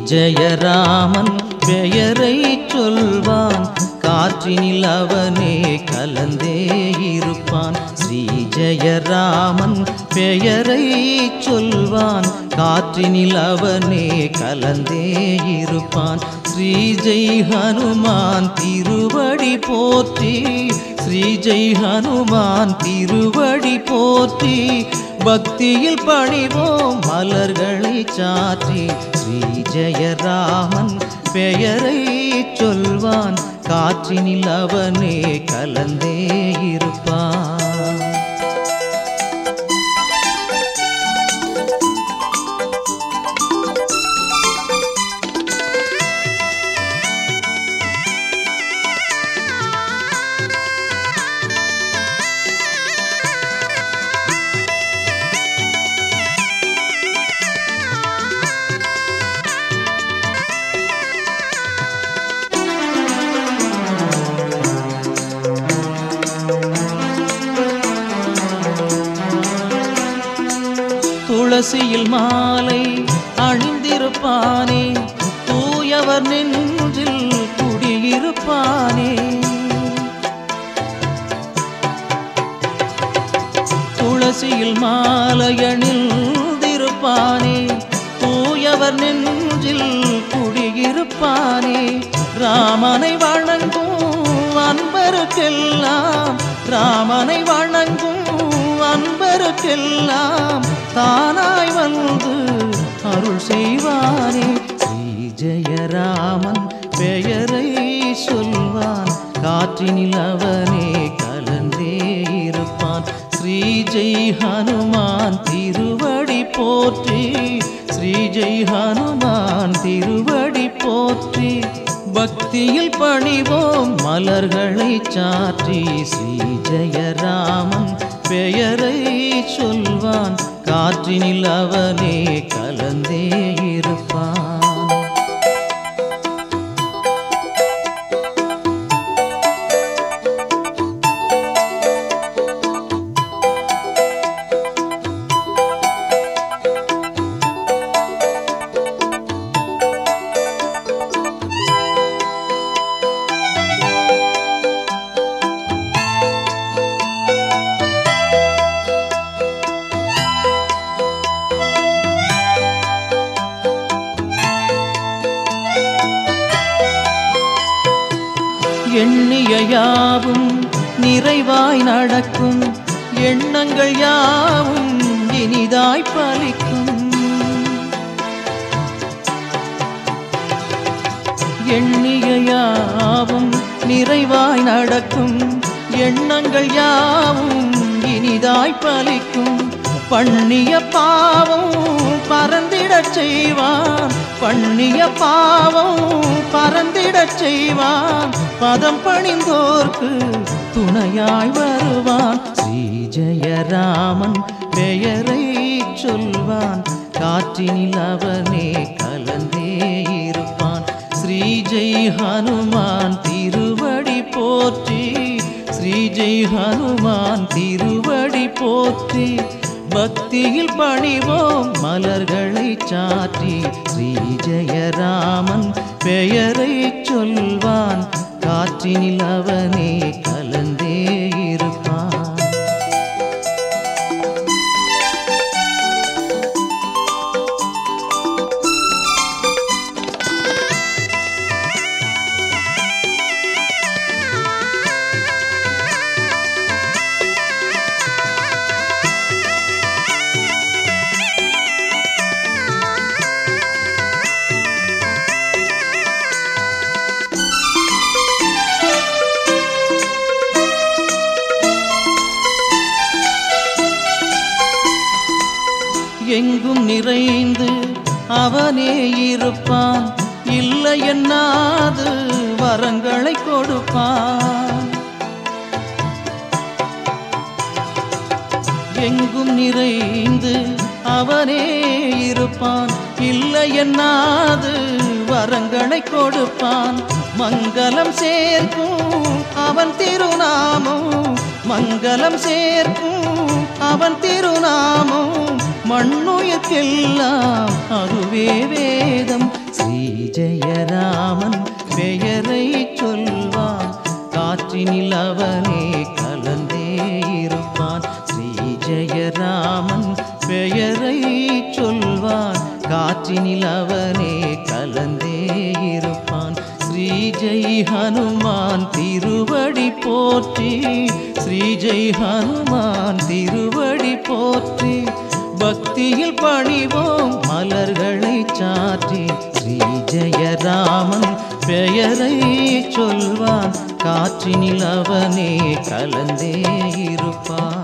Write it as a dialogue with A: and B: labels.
A: ஜெயராமன் பெயரை சொல்வான் காற்றினில் அவனே கலந்தே இருப்பான் ஸ்ரீ ஜெயராமன் பெயரை சொல்வான் காற்றினில் அவனே கலந்தே இருப்பான் ஸ்ரீ ஜெய் ஹனுமான் திருவடி போற்றி ஸ்ரீ ஜெய் ஹனுமான் திருவடி போற்றி பக்தியில் பணிவோம் மலர்களை சாற்றி ஸ்ரீ ஜெயராமன் பெயரை சொல்வான் காற்றினில் அவனே கலந்தே இருப்பான் துளசியில் மாலை அணிந்திருப்பானே தூயவர் நெஞ்சில் குடியிருப்பானே துளசியில் மாலை அணிந்திருப்பானே தூயவர் நெஞ்சில் குடியிருப்பானே ராமனை வணங்கும் அன்பருக்கெல்லாம் ராமனை வணங்கும் அன்பருக்கெல்லாம் தானாய் வந்து அருள் செய்வானே ஸ்ரீ ஜெயராமன் பெயரை சொல்வான் காற்றினில் அவனே கலந்தே இருப்பான் ஸ்ரீ ஜெய் ஹனுமான் திருவடி போற்றி ஸ்ரீ ஜெய் ஹனுமான் திருவடி போற்றி பக்தியில் பணிவோம் மலர்களை சாற்றி ஸ்ரீ ஜெயராமன் பெயரை சொல்வான் காற்றினில் அவனே கலந்தே இருப்பான் எண்ணிய யாவும் நிறைவாய் நடக்கும் எண்ணங்கள் யாவும் இனிதாய் பலிக்கும் எண்ணிய யாவும் நிறைவாய் நடக்கும் எண்ணங்கள் யாவும் இனிதாய் பலிக்கும் பண்ணிய பாவம் பறந்திடச் செய்வான் பண்ணிய பாவம் பறந்திடச் செய்வான் பதம் பணிந்தோர்க்கு துணையாய் வருவான் ஸ்ரீ ஜெயராமன் பெயரை சொல்வான் காற்றினில் அவனே கலந்தே இருப்பான் ஸ்ரீ ஜெய் ஹனுமான் திருவடி போற்றி ஸ்ரீ ஜெய் ஹனுமான் திருவடி போற்றி பக்தியில் பணிவோம் மலர்களை சாற்றி ஸ்ரீ ஜெயராமன் பெயரை சொல்வான் காற்றினில் அவனே கலந்தே இருப்பான் எங்கும் நிறைந்து அவனே இருப்பான் இல்லை என்னாது வரங்களை கொடுப்பான் எங்கும் நிறைந்து அவனே இருப்பான் இல்லை என்னாது வரங்களை கொடுப்பான் மங்களம் சேர்க்கும் அவன் திருநாமம் மங்களம் சேர்க்கும் அவன் திருநாமம் மண்ணுயர்க்கெல்லாம் அதுவே வேதம் ஸ்ரீ ஜெயராமன் பெயரை சொல்வான் காற்றினில் அவனே கலந்தே இருப்பான் ஸ்ரீ ஜெயராமன் பெயரை சொல்வான் காற்றினில் அவனே கலந்தே இருப்பான் ஸ்ரீ ஜெய் ஹனுமான் திருவடி போற்றி ஸ்ரீ ஜெய் ஹனுமான் திருவடி போற்றி பக்தியில் பணிவோம் மலர்களை சாற்றி ஸ்ரீ ஜெயராமன் பெயரை சொல்வான் காற்றினில் அவனே கலந்தே இருப்பான்